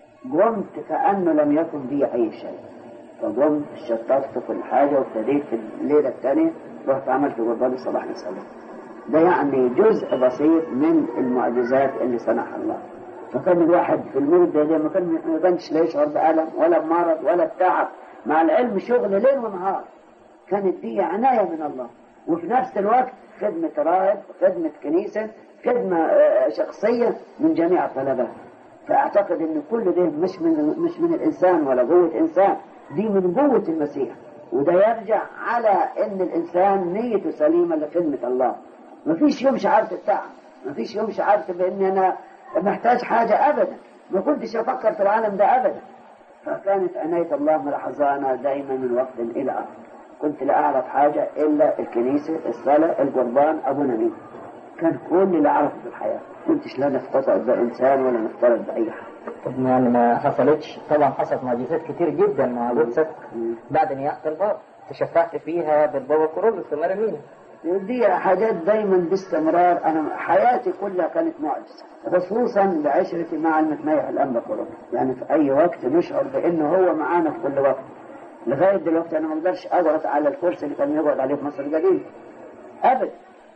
قمت كأنه لم يكن بي أي شيء فقمت شطفت كل حاجة وابتديت في الليلة الثانية رحت عملت قربان الصباح للصلاة ده يعني جزء بسيط من المعجزات اللي صنعها الله فكان الواحد في المدة دي ما كان ما كانش لا يشعر بألم ولا بمرض ولا بتعب مع العلم شغل ليل ونهار كانت دي عناية من الله وفي نفس الوقت خدمة راهب خدمة كنيسة خدمة آه، شخصية من جميع الطلبات فأعتقد أن كل ده مش من مش من الإنسان ولا قوة إنسان دي من قوة المسيح وده يرجع على أن الإنسان نيته سليمة لخدمة الله ما فيش يوم شعرت التعب ما فيش يوم شعرت بأني أنا محتاج حاجة أبدا ما كنتش أفكر في العالم ده أبدا فكانت عناية الله ملاحظانا دائما من وقت إلى آخر كنت لا أعرف حاجة إلا الكنيسة الصلاة القربان أبونا مين كان كل اللي أعرفه في الحياة كنتش لا نفترض بإنسان ولا نفترض بأي حاجة طب يعني ما حصلتش طبعا حصلت معجزات كتير جدا مع جثك بعد نياحة البابا تشفعت فيها بالبابا كورولوس في مرمينا دي حاجات دايما باستمرار انا حياتي كلها كانت معجزه خصوصا بعشرتي مع المتنيح الانبا كله يعني في اي وقت نشعر بانه هو معانا في كل وقت لغايه دلوقتي انا ما اقدرش اقعد على الكرسي اللي كان يقعد عليه في مصر القديم ابدا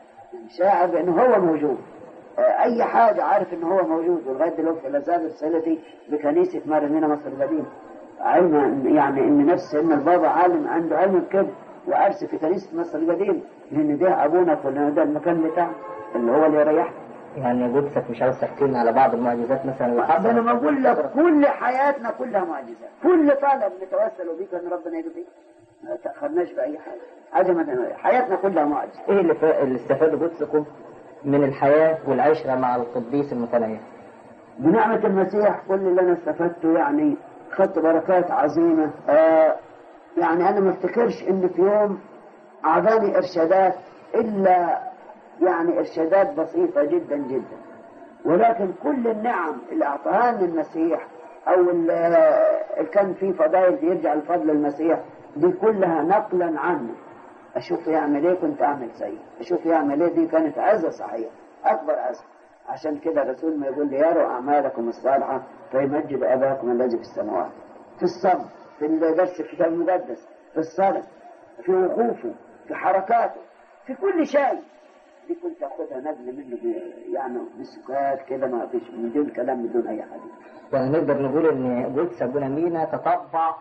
شاعر بانه هو موجود آه، اي حاجه عارف انه هو موجود ولغايه دلوقتي لا زالت صلتي بكنيسه مريمينا مصر القديم علم يعني ان نفس ان البابا عالم عنده علم بكده وارسل في كنيسه مصر القديم لان ده ابونا كلنا ده المكان بتاعه اللي هو اللي يريحنا يعني جثك مش عاوز تحكي لنا على بعض المعجزات مثلا اللي حصلت ده انا بقول لك كل حياتنا كلها معجزات كل طلب نتوسل بيه ان ربنا يجزيه ما تاخرناش باي حاجه حاجه ما حياتنا كلها معجزه ايه اللي, ف... اللي استفادوا جثكم من الحياة والعشرة مع القديس المتنيح بنعمة المسيح كل اللي أنا استفدته يعني خدت بركات عظيمة آه يعني أنا ما افتكرش إن في يوم أعطاني إرشادات إلا يعني إرشادات بسيطة جدا جدا ولكن كل النعم اللي أعطاها لي المسيح أو اللي كان في فضائل يرجع لفضل المسيح دي كلها نقلا عنه أشوف يعمل إيه كنت أعمل زيه أشوف يعمل إيه دي كانت عزة صحيح أكبر عزة عشان كده الرسول ما يقول لي يروا أعمالكم الصالحة فيمجد أباكم الذي في السماوات في الصبر في درس الكتاب المقدس في الصلاة في وقوفه في حركاته في كل شيء دي كنت أخذها نقل منه ب- يعني بسكات كده ما فيش من دون كلام بدون أي حديث يعني نقدر نقول ان جثة ابونا مينا تطبع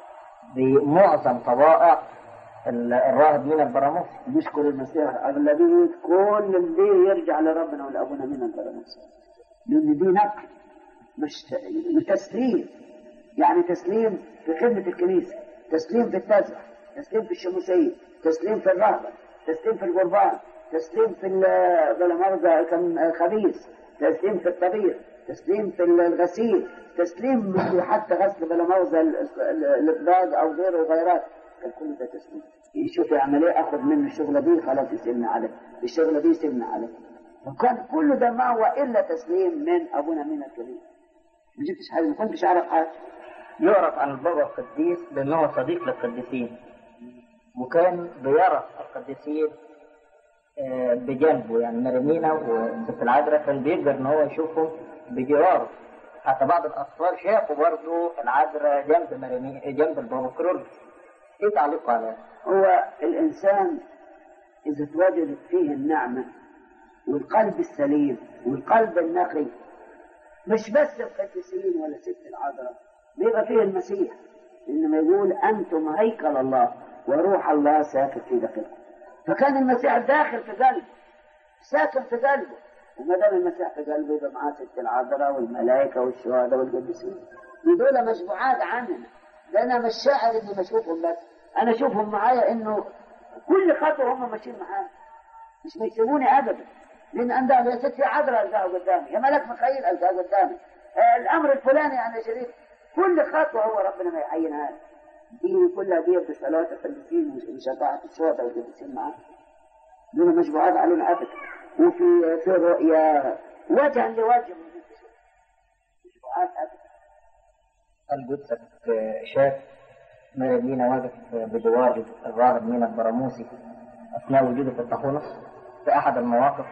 بمعظم طبائع ال- الراهب مينا البراموسي نشكر المسيح أغلبية كل اللي يرجع لربنا ولأبونا من البراموس لأن دي نقل مش ت- تسليم يعني تسليم في خدمة الكنيسة تسليم في التسبح تسليم في الشموسية تسليم في الرهبة تسليم في القربان تسليم في ال- بلا مؤاخذة كان خبيث تسليم في الطبيخ تسليم في الغسيل تسليم في حتى غسل بلا مؤاخذة ال- ال- الإطباق أو غيره وغيرات كان كل ده تسليم يشوف يعمل ايه اخذ منه الشغله دي خلاص يسلمنا عليه الشغله دي يسلمنا عليه وكان كل ده ما هو الا تسليم من ابونا من الكبير ما جبتش حاجه ما كنتش اعرف حاجه يعرف عن البابا القديس بأنه صديق للقديسين وكان بيرى القديسين آه، بجنبه يعني مريمينا وست العذراء كان بيقدر ان هو يشوفهم بجواره حتى بعض الاطفال شافوا برضه العذراء جنب مريمينا جنب البابا كرولوس ايه تعليقه على هذا؟ هو الإنسان إذا تواجدت فيه النعمة والقلب السليم والقلب النقي مش بس القديسين ولا ست العذراء بيبقى فيه المسيح إنما يقول أنتم هيكل الله وروح الله ساكن في داخلكم فكان المسيح داخل في قلبه ساكن في قلبه وما دام المسيح في قلبه يبقى معاه ست العذراء والملائكة والشهداء والقديسين دول مش بعاد عننا ده أنا مش شاعر إني بشوفهم بس أنا أشوفهم معايا إنه كل خطوة هم ماشيين معايا مش بيسيبوني ابدا لان عندها يا ستي عذراء القاها قدامي يا ملك مخيل القاها قدامي آه الامر الفلاني يعني يا شريف كل خطوه هو ربنا ما يعينها لي. دي كلها دي بصلوات القديسين وشفاعة الشهداء والقديسين معاه دول مش بعاد علينا ابدا وفي في رؤيا وجها لوجه مش بعاد ابدا هل جثك شاف مريمينا واقف بجوار الراهب مينا البراموسي اثناء وجوده في الطاحونه في احد المواقف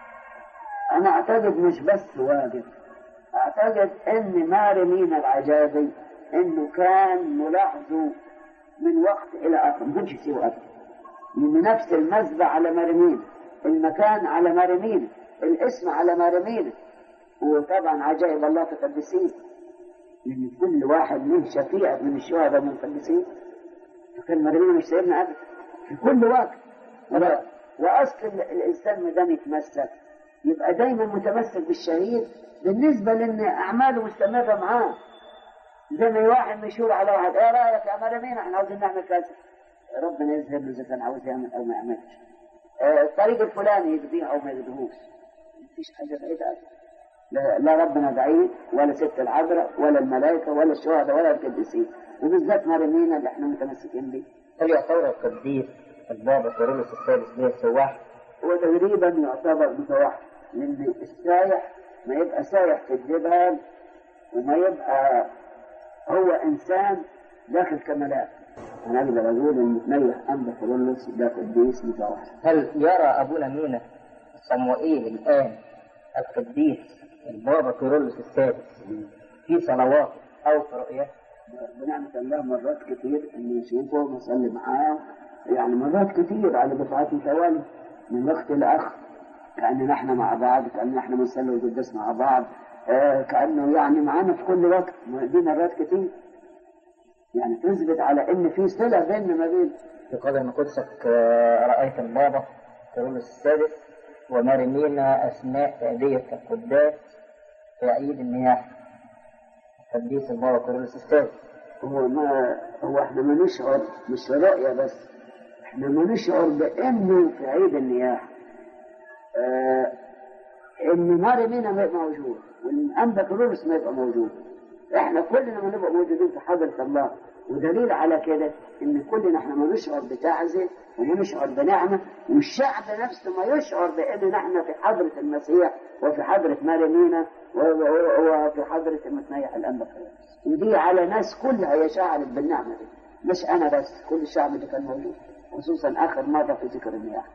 أنا أعتقد مش بس واقف أعتقد أن ماري مينا العجازي أنه كان ملاحظه من وقت إلى آخر ما كانش يسيبه أبدا لأن نفس المذبح على مرمين المكان على مرمين الاسم على مرمين وطبعا عجائب الله تقدسين لأن كل واحد له شفيع من الشهداء من القديسين فكان مرمين مش سايبنا أبدا في كل وقت و- وأصل ال- الإنسان ما دام يتمسك يبقى دايما متمسك بالشهيد بالنسبة لأن أعماله مستمرة معاه زي ما واحد مشهور على واحد ايه رايك يا مرمين احنا عاوزين نعمل كذا ربنا يظهر له اذا كان عاوز يعمل او ما يعملش آه، الطريق الفلاني يقضيه او ما يقضيهوش مفيش حاجه بعيده أبدا. لا, لا ربنا بعيد ولا ست العذراء ولا الملائكه ولا الشهداء ولا القديسين وبالذات مرمينا اللي احنا متمسكين به هل يعتبر القديس البابا كيرلس السادس به السواح وتقريبا يعتبر متوحد لان السايح ما يبقى سايح في الجبل وما يبقى هو انسان داخل كملاك انا اقدر اقول ان متنيح امر كيرلس ده قديس متوحد هل يرى ابونا مينا صموئيل الان القديس البابا كيرلس السادس في صلواته او في رؤيته بنعمة الله مرات كتير اني اشوفه ونصلي معاه يعني مرات كتير على دفعات متوالية من وقت لاخر كأننا احنا مع بعض كأننا احنا بنصلي والقداس مع بعض آه كأنه يعني معانا في كل وقت دي مرات كتير يعني تثبت على ان في صلة بيننا ما بين في قدر ان قدسك آه، رايت البابا كيرلس السادس ومرمينا اثناء تأدية القداس في عيد النياحة القديس البابا كيرلس السادس هو ما هو احنا ما نشعر مش في رؤية بس احنا ما نشعر بانه في عيد النياحة اه ان ماري مينا ما يبقى موجود وان انبا كرولوس ما يبقى موجود احنا كلنا ما نبقى موجودين في حضرة الله ودليل على كده ان كلنا احنا ما نشعر بتعزة وما نشعر بنعمة والشعب نفسه ما يشعر بان نحن في حضرة المسيح وفي حضرة ماري مينا و- و- وفي حضرة المتنيح الانبا كرولوس ودي على ناس كلها هي شعرت بالنعمة دي مش انا بس كل الشعب اللي كان موجود خصوصا اخر مرة في ذكر النياحة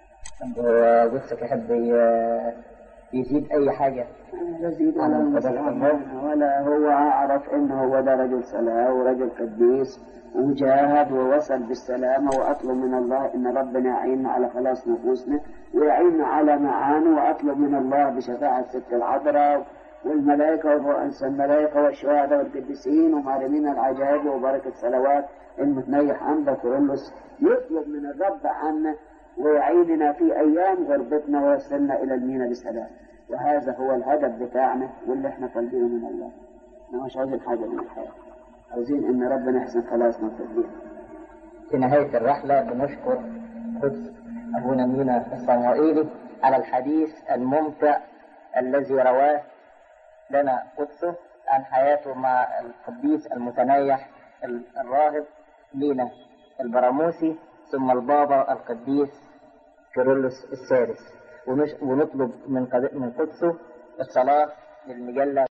وقدسك يحب ي- يزيد اي حاجة أنا لا أزيد أنا ولا قدرت أنقص الله. ولا هو أعرف إنه هو ده رجل صلاة ورجل قديس وجاهد ووصل بالسلامة وأطلب من الله إن ربنا يعيننا على خلاص نفوسنا ويعيننا على معانه وأطلب من الله بشفاعة ست العذراء والملائكة ورؤوس الملائكة والشهداء والقديسين ومعلمين العجائب وبركة صلوات المتنيح أنبا كورولوس يطلب من الرب عنا ويعيننا في أيام غربتنا ويوصلنا إلى المينا بسلام وهذا هو الهدف بتاعنا واللي احنا طالبينه من الله احنا مش عاوزين حاجة من الحياة عاوزين ان ربنا يحسن خلاصنا وتدبيرنا في نهاية الرحلة بنشكر قدس أبونا مينا الصموئيلي على الحديث الممتع الذي رواه لنا قدسه عن حياته مع القديس المتنيح الراهب مينا البراموسي ثم البابا القديس كيرلس السادس ونش- ونطلب من قد- من قدسه الصلاة للمجلة